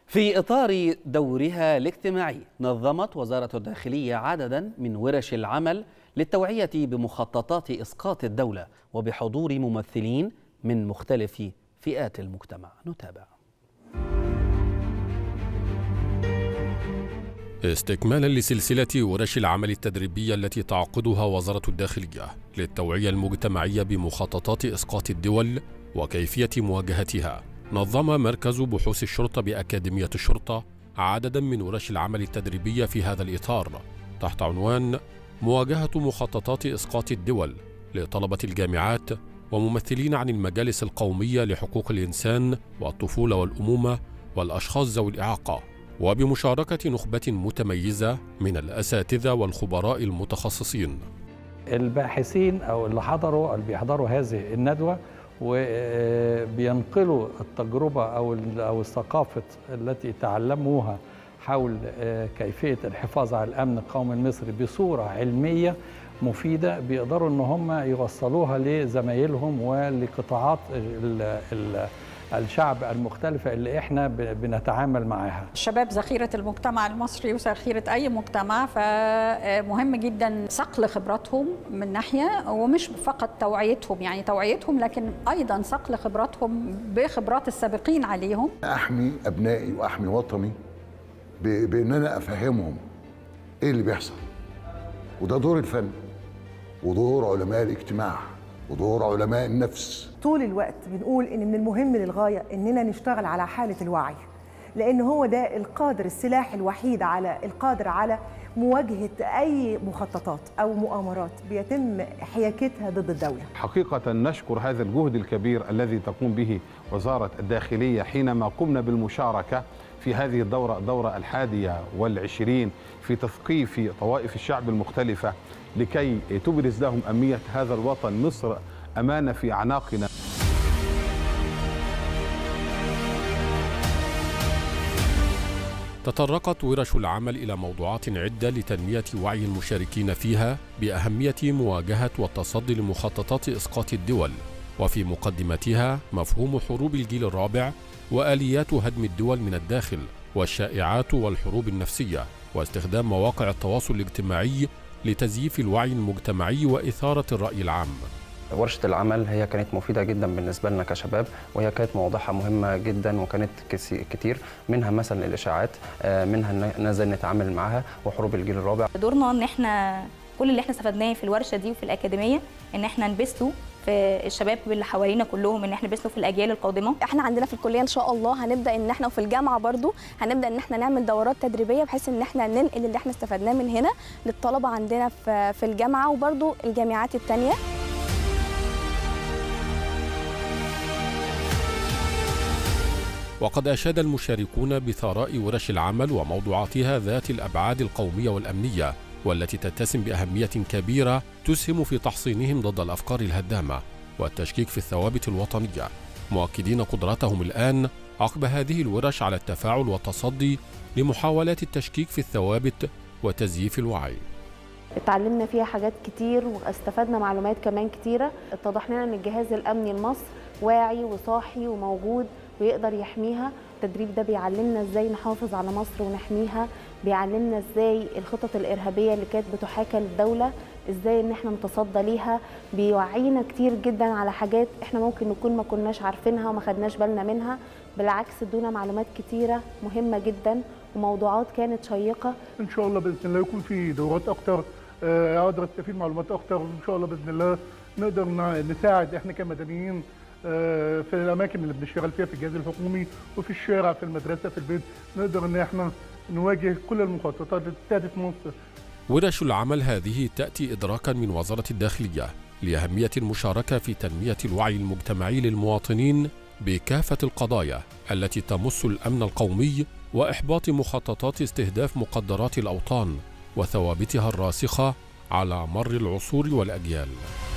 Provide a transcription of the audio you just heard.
في إطار دورها الاجتماعي نظمت وزارة الداخلية عددا من ورش العمل للتوعية بمخططات إسقاط الدولة وبحضور ممثلين من مختلف فئات المجتمع نتابع استكمالا لسلسلة ورش العمل التدريبية التي تعقدها وزارة الداخلية للتوعية المجتمعية بمخططات إسقاط الدول وكيفية مواجهتها نظم مركز بحوث الشرطة بأكاديمية الشرطة عددا من ورش العمل التدريبية في هذا الإطار تحت عنوان مواجهة مخططات إسقاط الدول لطلبة الجامعات وممثلين عن المجالس القومية لحقوق الإنسان والطفولة والأمومة والأشخاص ذوي الإعاقة وبمشاركة نخبة متميزة من الأساتذة والخبراء المتخصصين الباحثين أو اللي حضروا أو اللي بيحضروا هذه الندوة وبينقلوا التجربة أو أو الثقافة التي تعلموها حول كيفية الحفاظ على الأمن القومي المصري بصورة علمية مفيدة بيقدروا إن هم يوصلوها لزمايلهم ولقطاعات الشعب المختلفة اللي احنا بنتعامل معاها الشباب ذخيرة المجتمع المصري وذخيرة أي مجتمع فمهم جدا صقل خبراتهم من ناحية ومش فقط توعيتهم يعني توعيتهم لكن أيضا صقل خبراتهم بخبرات السابقين عليهم أحمي أبنائي وأحمي وطني بأن أنا أفهمهم إيه اللي بيحصل وده دور الفن ودور علماء الاجتماع ودور علماء النفس طول الوقت بنقول ان من المهم للغايه اننا نشتغل على حاله الوعي لان هو ده القادر السلاح الوحيد على القادر على مواجهه اي مخططات او مؤامرات بيتم حياكتها ضد الدوله. حقيقه نشكر هذا الجهد الكبير الذي تقوم به وزاره الداخليه حينما قمنا بالمشاركه في هذه الدورة الدورة الحادية والعشرين في تثقيف طوائف الشعب المختلفة لكي تبرز لهم أهمية هذا الوطن مصر أمانة في أعناقنا تطرقت ورش العمل إلى موضوعات عدة لتنمية وعي المشاركين فيها بأهمية مواجهة والتصدي لمخططات إسقاط الدول وفي مقدمتها مفهوم حروب الجيل الرابع واليات هدم الدول من الداخل والشائعات والحروب النفسيه واستخدام مواقع التواصل الاجتماعي لتزييف الوعي المجتمعي واثاره الراي العام ورشة العمل هي كانت مفيدة جدا بالنسبة لنا كشباب وهي كانت مواضيعها مهمة جدا وكانت كتير منها مثلا الإشاعات منها نزل نتعامل معها وحروب الجيل الرابع دورنا ان احنا كل اللي احنا استفدناه في الورشة دي وفي الأكاديمية ان احنا نبثه في الشباب اللي حوالينا كلهم ان احنا نبثه في الاجيال القادمه احنا عندنا في الكليه ان شاء الله هنبدا ان احنا وفي الجامعه برضو هنبدا ان احنا نعمل دورات تدريبيه بحيث ان احنا ننقل اللي احنا استفدناه من هنا للطلبه عندنا في في الجامعه وبرضو الجامعات الثانيه وقد أشاد المشاركون بثراء ورش العمل وموضوعاتها ذات الأبعاد القومية والأمنية والتي تتسم بأهمية كبيرة تسهم في تحصينهم ضد الأفكار الهدامة والتشكيك في الثوابت الوطنية مؤكدين قدرتهم الآن عقب هذه الورش على التفاعل والتصدي لمحاولات التشكيك في الثوابت وتزييف الوعي اتعلمنا فيها حاجات كتير واستفدنا معلومات كمان كتيرة اتضح لنا ان الجهاز الامني لمصر واعي وصاحي وموجود ويقدر يحميها التدريب ده بيعلمنا ازاي نحافظ على مصر ونحميها بيعلمنا ازاي الخطط الارهابيه اللي كانت بتحاكى للدوله ازاي ان احنا نتصدى ليها بيوعينا كتير جدا على حاجات احنا ممكن نكون ما كناش عارفينها وما خدناش بالنا منها بالعكس ادونا معلومات كتيره مهمه جدا وموضوعات كانت شيقه ان شاء الله باذن الله يكون في دورات اكتر اقدر استفيد معلومات اكتر ان شاء الله باذن الله نقدر نساعد احنا كمدنيين في الاماكن اللي بنشتغل فيها في الجهاز الحكومي وفي الشارع في المدرسه في البيت نقدر ان احنا نواجه كل المخططات اللي ابتدت مصر. ورش العمل هذه تاتي ادراكا من وزاره الداخليه لاهميه المشاركه في تنميه الوعي المجتمعي للمواطنين بكافه القضايا التي تمس الامن القومي واحباط مخططات استهداف مقدرات الاوطان وثوابتها الراسخه على مر العصور والاجيال.